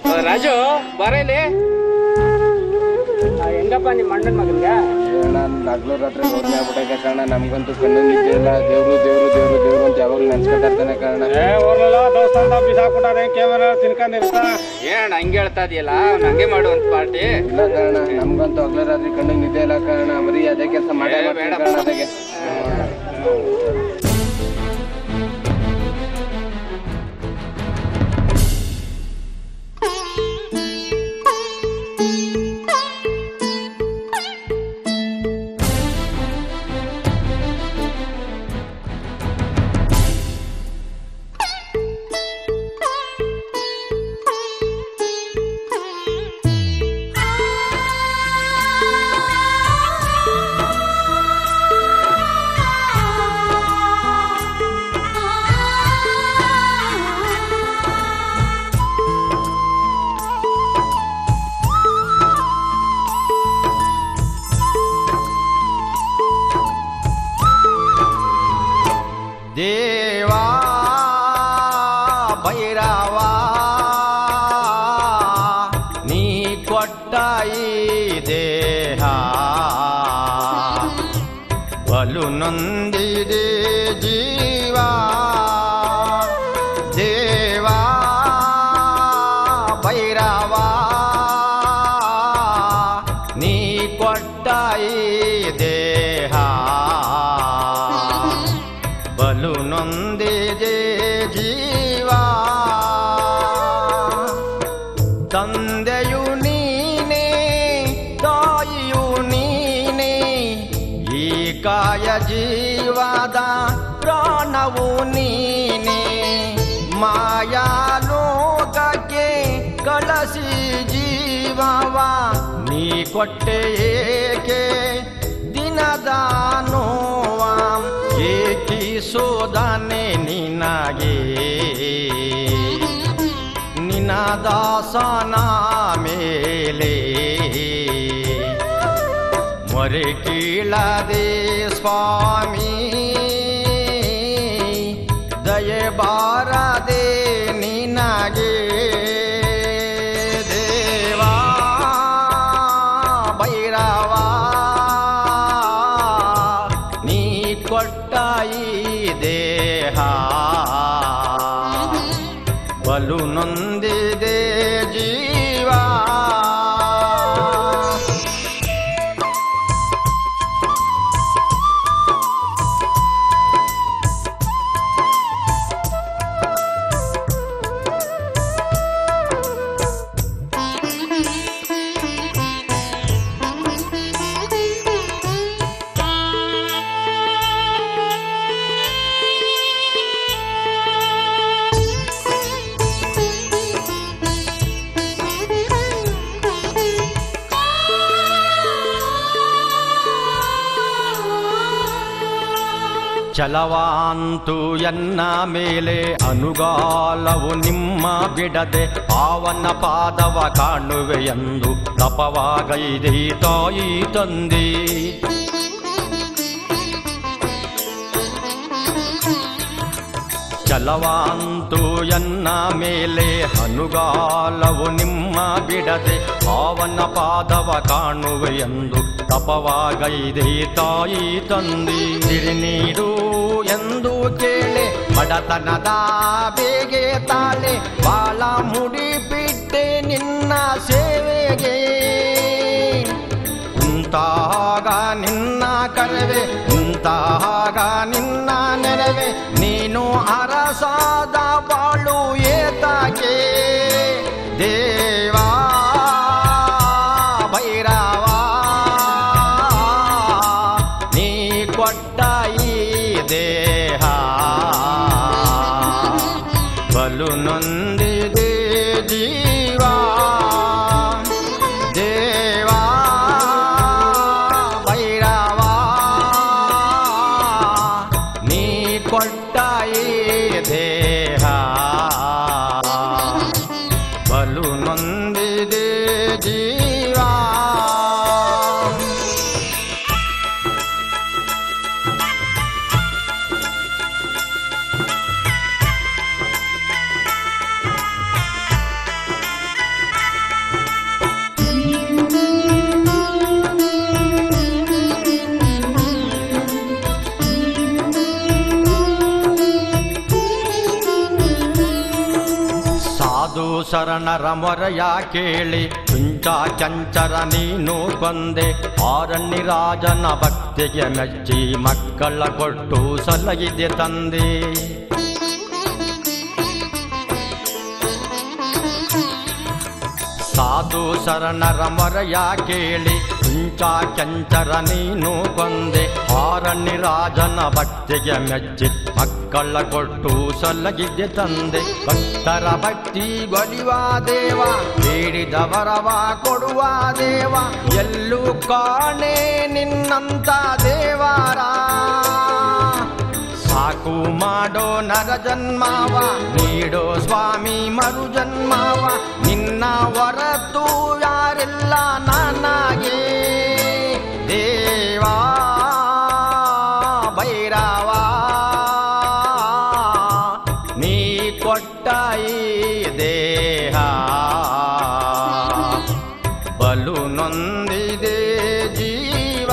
ರಾಜು ಬರೇಲಿ ಹೆಂಗಪ್ಪ ನಿಮ್ಮ ಅಣ್ಣನ ಮಗನ್ಗೆ ನಾನು ಹಗ್ಲು ರಾತ್ರಿ ರೋಡ್ನೆ ಆಗ್ಬಿಟ್ಟೈತೆ ಕಾರಣ ನಮ್ಗಂತೂ ಕಣ್ಣು ನಿದ್ದೆ ಇಲ್ಲ ದೇವ್ರು ದೇವ್ರು ದೇವ್ರು ದೇವ್ರು ಅಂತ ಯಾವಾಗಲೂ ನೆನ್ಸ್ಕೊತಾ ಇರ್ತಾನೆ ಕಾರಣ ದೇವಸ್ಥಾನದ ಬಿಸಾಕ್ಬಿಟ್ಟಾರೆ ಕ್ಯಾಮರಾ ತಿನ್ಕೊಂಡಿರ್ತಾ ಏನ್ ಹಂಗೆ ಹೇಳ್ತಾ ಇದೆಯಲ್ಲ ಹಂಗೆ ಮಾಡುವಂತ ಪಾರ್ಟಿ ಇಲ್ಲ ಕಾರಣ ನಮ್ಗಂತೂ ಹಗ್ಲು ರಾತ್ರಿ ಕಣ್ಣಿಗೆ ನಿದ್ದೆ ಇಲ್ಲ ಕಾರಣ ಬರೀ ಅದೇ ಕೆಲಸ ಮಾಡೇ ಏ, ಮಾಡ್ತೀನಿ ಬೇಡ. ಕಾರಣ ಅದಕ್ಕೆ ದೇವಾ ಭೈರವ ನೀ ಕೊಟ್ಟ ಈ ದೇಹ ಬಲು ನೊಂದಿದೆ ಜೀವ ದೇವಾ ಭೈರವ ನೀ ಕೊಟ್ಟ ಈ ದೇಹ ಬಲು ನೊಂದಿದೆ ಜೀವ ತಂದೆಯು ನೀನೇ ತಾಯಿಯು ನೀನೇ ಈ ಕಾಯ ಜೀವದ ಪ್ರಾಣವು ನೀನೇ ಮಾಯಾಲೋಕಕ್ಕೆ ಕಳಸಿ ಜೀವವ ನೀ ಕೊಟ್ಟೆ ಏಕೆ ದಿನದ ನೋವ ಏಕಿಸೋದನೆ ನಿನಗೆ ನಿನ್ನ ದಾಸನ ಮೇಲೆ ಮೊರೆ ಕೀಳದೆ ಸ್ವಾಮಿ ದಯೆ ಬಾರದೆ ನಿನಗೆ ದೇವಾ ಭೈರವ ನೀ ಕೊಟ್ಟ ಈ ದೇಹ ಬಲು ನೊಂದಿದೆ ಜೀವ ಛಲವಾಂತು ಎನ್ನ ಮೇಲೆ ಅನುಗಾಲವು ನಿಮ್ಮ ಬಿಡದೆ ಪಾವನ ಪಾದವ ಕಾಣುವೆ ಎಂದು ತಪವಾಗೈದೆ ತಾಯಿ ತಂದೆ ಛಲವಾಂತು ಎನ್ನ ಮೇಲೆ ಹನುಗಾಲವು ನಿಮ್ಮ ಬಿಡದೆ ಪಾವನ ಪಾದವ ಕಾಣುವೆ ಎಂದು ತಪವಾಗೈದೆ ತಾಯಿ ತಂದಿ ಸಿರಿ ನೀಡು ಎಂದು ಕೇಳೆ ಬಡತನದ ಬೇಗೆ ತಾಳೆ ಬಾಳ ಮುಡಿಬಿಟ್ಟೆ ನಿನ್ನ ಸೇವೆಗೆ ಉಂತಾಗ ನಿನ್ನ ಕರವೆ ಉಂತಾಗ ನಿನ್ನ ನೆರವೆ ನೀನು ಅರಸಾದ ಬಾಳು ಏತಾಗೆ ದೇವಾ ಭೈರವ ನೀ ಕೊಟ್ಟ ಈ ದೇಹ ಬಲು ನೊಂದಿದೆ ಜೀವ ದೇವಾ ಭೈರವ ನೀ ಕೊಟ್ಟ ಈ ದೇಹ ಬಲು ನೊಂದಿದೆ ಜೀವ ಶರಣರ ಮೊರೆಯ ಕೇಳಿ ಚುಂಚ ಚಂಚರ ನೀನು ಕೊಂದೆ ಆರಣ್ಯ ರಾಜನ ಭಕ್ತಿಗೆ ಮೆಚ್ಚಿ ಮಕ್ಕಳ ಕೊಟ್ಟು ಸಲಗಿದೆ ತಂದೆ ಸಾಧು ಶರಣರ ಮೊರೆಯ ಕೇಳಿ ಕುಂಚ ಚಂಚರ ನೀನು ಕೊಂದೆ ಆರಣ್ಯ ರಾಜನ ಭಕ್ತಿಗೆ ಮೆಚ್ಚಿ ಮಕ್ಕಳ ಕೊಟ್ಟು ಸಲಗಿದ್ದೆ ತಂದೆ ಭಕ್ತರ ಭಕ್ತಿ ಗೊಲಿವ ದೇವ ಬೇಡಿದವರವ ಕೊಡುವ ದೇವ ಎಲ್ಲೂ ಕಾಣೆ ನಿನ್ನಂತ ದೇವರ ಸಾಕು ಮಾಡೋ ನರ ಜನ್ಮಾವ ನೀಡೋ ಸ್ವಾಮಿ ಮರು ಜನ್ಮಾವ ನಿನ್ನ ಹೊರತು ಯಾರಿಲ್ಲ ನನಗೆ ದೇವಾ ಭೈರವ ನೀ ಕೊಟ್ಟ ಈ ದೇಹ ಬಲು ನೊಂದಿದೆ ಜೀವ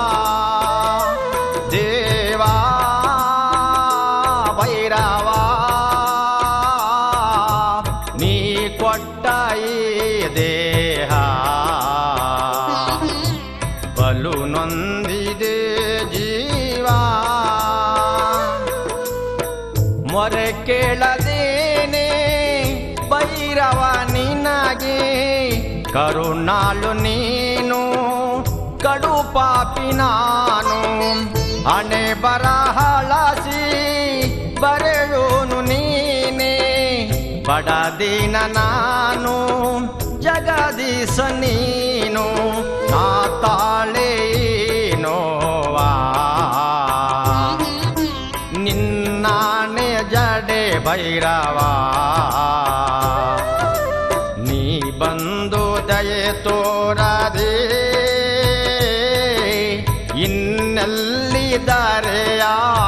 ದೇವಾ ಭೈರವ ನೀ ಕೊಟ್ಟ ಈ ದೇಹ ಬಲು ನೊಂದಿದೆ ಜೀವ ಮೊರೆ ಕೇಳದೇನೆ ಭೈರವ ನಿನಗೆ ಕರುಣಾಳು ನೀನು ಕಡು ಪಾಪಿ ನಾನು ಹಣೆ ಬರಹಳಸಿ ಬರೆಯೋನು ನೀನೇ ಬಡದಿನ ನಾನು ಜಗದೀಶ ನೀನು ನಾ ತಾಳೆ ನೋವಾ ನಿನ್ನಾಣೆ ಜಡೆ ಭೈರವ ನೀ ಬಂದು ದಯೆ ತೋರದೆ ಇನ್ನೆಲ್ಲಿದ್ದಾರೆ ಯಾ